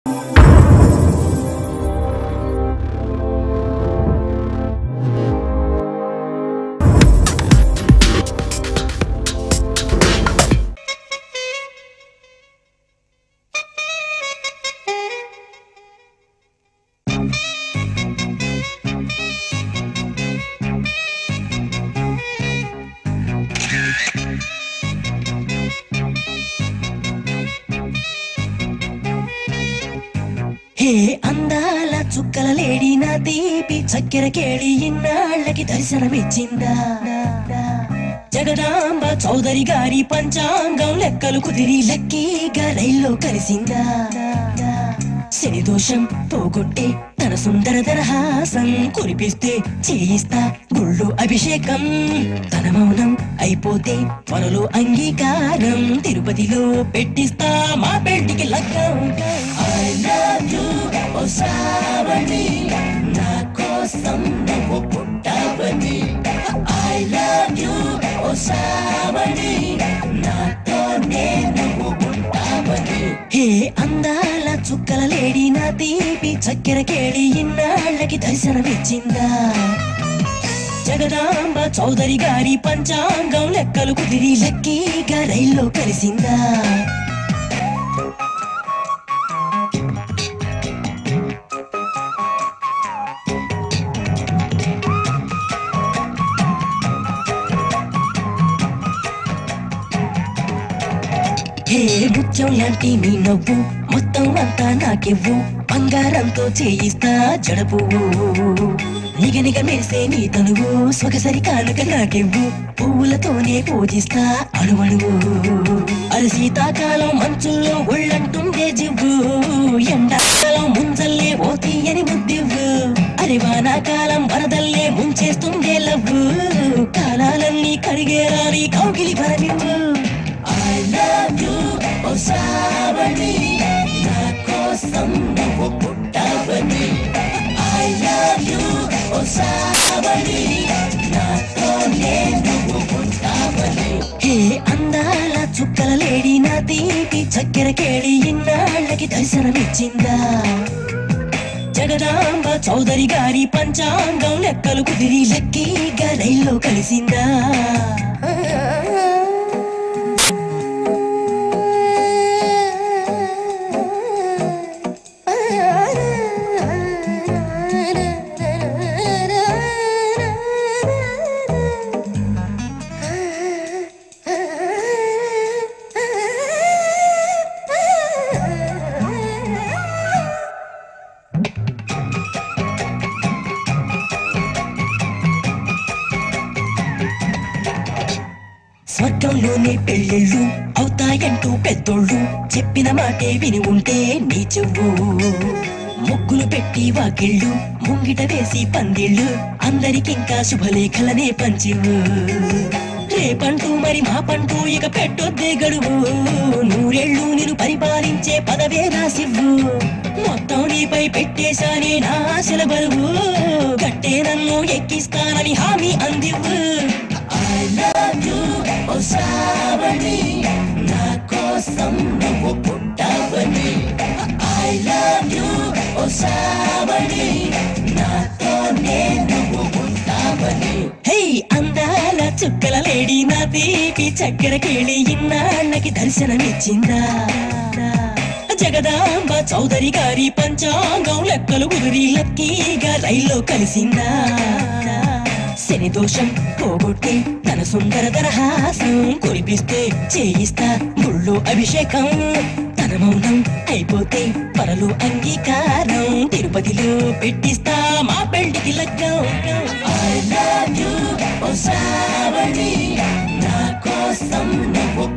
హే అందాల చుక్కల లేడి నా తీపి చక్కెర కేళి ఇన్నాళ్ళకి దర్శనమిచ్చిందా జగదాంబ చౌదరి గారి పంచాంగం లెక్కలు కుదిరి లక్కీగా రైల్లో కలిసిందా శని దోషం పోగొట్టే తన సుందర దరహాసం కురిపిస్తే చేయిస్తా గుళ్ళు అభిషేకం తన మౌనం అయిపోతే త్వరలో అంగీకారం తిరుపతిలో పెట్టిస్తా మా పెళ్లికి లగ్గం I love you, ఓ శ్రావణి నా కోసం నువ్వు పుట్టావని I love you, ఓ శ్రావణి నాతోనే నువ్వు ఉంటావని హే అందాల చుక్కల లేడి నా తీపి చక్కెర కేళి ఇన్నాళ్ళకి దర్శనమిచ్చిందా జగదాంబ చౌదరి గారి పంచాంగం లెక్కలు కుదిరి లక్కీగా రైల్లో కలిసిందా హే ముత్యం లాంటి నీ నవ్వు మొత్తం అంతా నాకివ్వు బంగారంతో చేయిస్తా జడపు నిగ నిగ మెరిసే నీ తనువు సొగసరి కానుక నాకివ్వు పువ్వులతోనే పూజిస్తా అణువణువు అరి శీతాకాలం మంచుల్లో ఒళ్ళంటుండే జివ్వు ఎండాకాలం ముంజల్లే ఓ తీయని ముద్దివ్వు అరి వానాకాలం వరదల్లే ముంచేస్తుండే లవ్వు కాలాలన్నీ కడిగేరా నీ కౌగిలి పరమివ్వు I love you, ఓ శ్రావణి నా కోసం నువ్వు పుట్టావని I love you, ఓ శ్రావణి నాతోనే నువ్వు ఉంటావని హే అందాల చుక్కల లేడి నా తీపి చక్కెర కేళి ఇన్నాళ్ళకి దర్శనమిచ్చిందా జగదాంబ చౌదరి గారి పంచాంగం లెక్కలు కుదిరి లక్కీగా రైల్లో కలిసిందా స్వర్గంలోనే పెళ్ళిళ్ళు అవుతాయంటూ పెద్దోళ్ళు చెప్పిన మాటే విని ఉంటే నీ చెవు ముగ్గులు పెట్టి వాకిళ్ళు ముంగిట వేసి పందిళ్ళు అందరికింకా శుభలేఖలనే పంచివు రేపంటూ మరి మా పంటూ ఇక పెట్టొద్దే గడువు నూరేళ్ళు నేను పరిపాలించే పదవే రాసివ్వు మొత్తం నీపై పెట్టేశానే నా ఆశల బరువు గట్టే నన్ను ఎక్కిస్తానని హామీ అందివ్వు I love you, ఓ శ్రావణి నా కోసం నువ్వు పుట్టావని I love you, ఓ శ్రావణి నాతోనే నువ్వు ఉంటావని హే అందాల చుక్కల లేడి నా తీపి చక్కెర కేళి ఇన్నాళ్ళకి దర్శనమిచ్చిందా జగదాంబ చౌదరి గారి పంచాంగం లెక్కలు కుదిరి లక్కీగా రైల్లో కలిసిందా శని దోషం పోగొట్టి తన సుందర దరహాసం కురిపిస్తే చేయిస్తా గుళ్ళు అభిషేకం తన మౌనం అయిపోతే పరలు అంగీకారం తిరుపతిలో పెట్టిస్తా మా పెళ్లికి లగ్గం I love you, ఓ శ్రావణి నా కోసం నువ్వు